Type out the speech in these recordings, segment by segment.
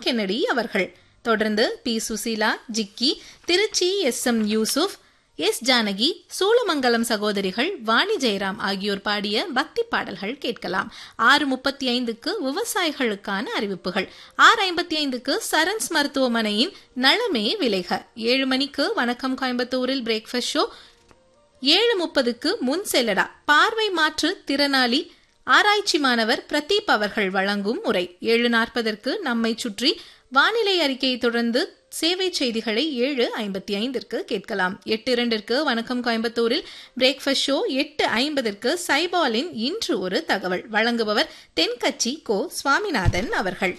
Kennedy அவர்கள் தொடர்ந்து P Susheela Jikki Trichy S M Yusuf S Janaki Soolamangalam சகோதரிகள் வாணி ஜெயராம் ஆகியோர் பாடிய பக்தி பாடல்கள் கேட்கலாம் ஆறு முப்பத்தி ஐந்துக்கு விவசாயிகளுக்கான அறிவிப்புகள் ஆறு ஐம்பத்தி ஐந்துக்கு சரன்ஸ் மருத்துவமனையின் நலமே விலைக ஏழு மணிக்கு வணக்கம் கோயம்புத்தூரில் பிரேக்ஃபாஸ்ட் ஷோ ஏழு முப்பதுக்கு முன் செல்லடா பார்வை மாற்று திறனாளி ஆராய்ச்சி மாணவர் பிரதீப் அவர்கள் வழங்கும் உரை ஏழு நாற்பதற்கு நம்மை சுற்றி வானிலை அறிக்கையை தொடர்ந்து சேவை செய்திகளை ஏழு ஐம்பத்தி ஐந்திற்கு கேட்கலாம் எட்டு இரண்டிற்கு வணக்கம் கோயம்புத்தூரில் பிரேக்ஃபாஸ்ட் ஷோ எட்டு ஐம்பதற்கு சைபாலின் இன்று ஒரு தகவல் வழங்குபவர் தென்கட்சி கோ சுவாமிநாதன் அவர்கள்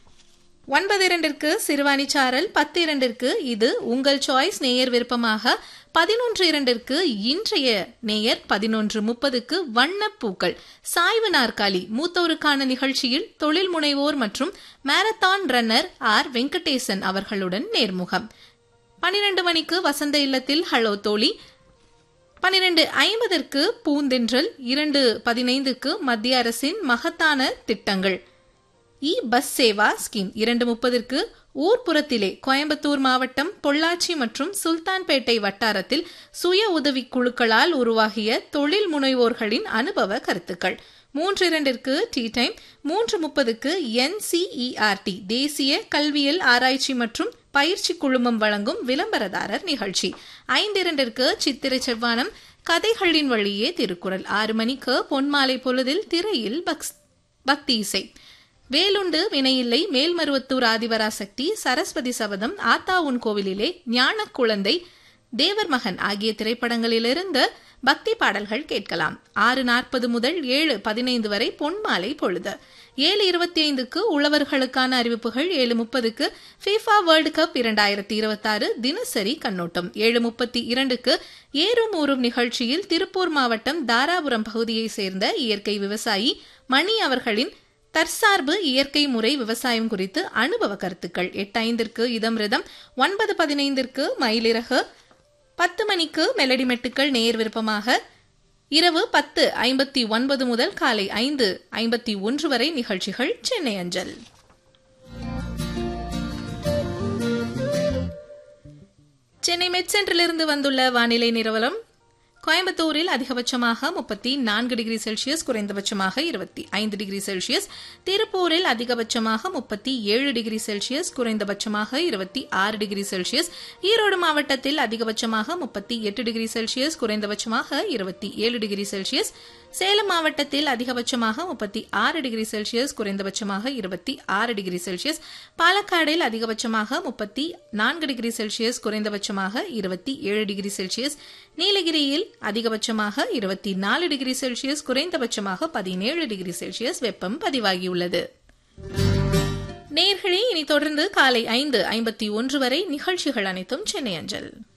ஒன்பது இரண்டிற்கு சிறுவாணி சாரல் பத்து இரண்டிற்கு இது உங்கள் சாய்ஸ் நேயர் விருப்பமாக பதினொன்று இரண்டிற்கு இன்றைய நேயர் பதினொன்று முப்பதுக்கு வண்ணப்பூக்கள் சாய்வு நாற்காலி மூத்தோருக்கான நிகழ்ச்சியில் தொழில் முனைவோர் மற்றும் மாரத்தான் ரன்னர் ஆர் வெங்கடேசன் அவர்களுடன் நேர்முகம் பனிரெண்டு மணிக்கு வசந்த இல்லத்தில் ஹலோ தோழி பனிரெண்டு ஐம்பதற்கு பூந்தென்றல் இரண்டு பதினைந்துக்கு மத்திய அரசின் மகத்தான திட்டங்கள் இ பஸ் சேவா ஸ்கீம் இரண்டு முப்பதற்கு ஊர்ப்புறத்திலே கோயம்புத்தூர் மாவட்டம் பொள்ளாச்சி மற்றும் சுல்தான்பேட்டை வட்டாரத்தில் சுய உதவி குழுக்களால் உருவாகிய தொழில் முனைவோர்களின் அனுபவ கருத்துக்கள் மூன்று இரண்டிற்கு டீ டைம் மூன்று முப்பதுக்கு என்சிஇஆர்டி தேசிய கல்வியல் ஆராய்ச்சி மற்றும் பயிற்சி குழுமம் வழங்கும் விளம்பரதாரர் நிகழ்ச்சி ஐந்து இரண்டிற்கு சித்திரை செவ்வானம் கதைகளின் வழியே திருக்குறள் ஆறு மணிக்கு பொன்மாலை பொழுதில் திரையில் பக்தி இசை வேலுண்டு வினையில்லை மேல்மருவத்தூர் ஆதிவராசக்தி சரஸ்வதி சபதம் ஆத்தா உன் கோவிலிலே ஞான குழந்தை தேவர் மகன் ஆகிய திரைப்படங்களிலிருந்து பக்தி பாடல்கள் கேட்கலாம் ஆறு நாற்பது முதல் ஏழு பதினைந்து வரை பொன்மாலை பொழுது ஏழு இருபத்தி ஐந்துக்கு உழவர்களுக்கான அறிவிப்புகள் ஏழு முப்பதுக்கு ஃபீஃபா வேர்ல்டு கப் இரண்டாயிரத்தி இருபத்தாறு தினசரி கண்ணோட்டம் ஏழு முப்பத்தி இரண்டுக்கு ஏறும் ஊறும் நிகழ்ச்சியில் திருப்பூர் மாவட்டம் தாராபுரம் பகுதியைச் சேர்ந்த இயற்கை விவசாயி மணி அவர்களின் தற்சார்பு இயற்கை முறை விவசாயம் குறித்து அனுபவ கருத்துக்கள் எட்டு ஐந்திற்கு இதம்ரிதம் ஒன்பது பதினைந்திற்கு மயிலிறகு பத்து மணிக்கு மெலடி மெட்டுக்கள் நேர் விருப்பமாக இரவு பத்து ஐம்பத்தி ஒன்பது முதல் காலை ஐந்து ஐம்பத்தி ஒன்று வரை நிகழ்ச்சிகள் சென்னை அஞ்சல் சென்னை மெட் சென்டரிலிருந்து வந்துள்ள வானிலை நிறுவனம் கோயம்புத்தூரில் அதிகபட்சமாக முப்பத்தி நான்கு டிகிரி செல்சியஸ் குறைந்தபட்சமாக இருபத்தி ஐந்து டிகிரி செல்சியஸ் திருப்பூரில் அதிகபட்சமாக முப்பத்தி ஏழு டிகிரி செல்சியஸ் குறைந்தபட்சமாக இருபத்தி ஆறு டிகிரி செல்சியஸ் ஈரோடு மாவட்டத்தில் அதிகபட்சமாக முப்பத்தி எட்டு டிகிரி செல்சியஸ் குறைந்தபட்சமாக இருபத்தி ஏழு டிகிரி செல்சியஸ் சேலம் மாவட்டத்தில் அதிகபட்சமாக முப்பத்தி ஆறு டிகிரி செல்சியஸ் குறைந்தபட்சமாக இருபத்தி ஆறு டிகிரி செல்சியஸ் பாலக்காடில் அதிகபட்சமாக முப்பத்தி நான்கு டிகிரி செல்சியஸ் குறைந்தபட்சமாக இருபத்தி ஏழு டிகிரி செல்சியஸ் நீலகிரியில் அதிகபட்சமாக இருபத்தி நாலு டிகிரி செல்சியஸ் குறைந்தபட்சமாக பதினேழு டிகிரி செல்சியஸ் வெப்பம் பதிவாகியுள்ளது நேர்களே இனி தொடர்ந்து காலை ஐந்து ஐம்பத்தி ஒன்று வரை நிகழ்ச்சிகள் அனைத்தும் சென்னை அஞ்சல்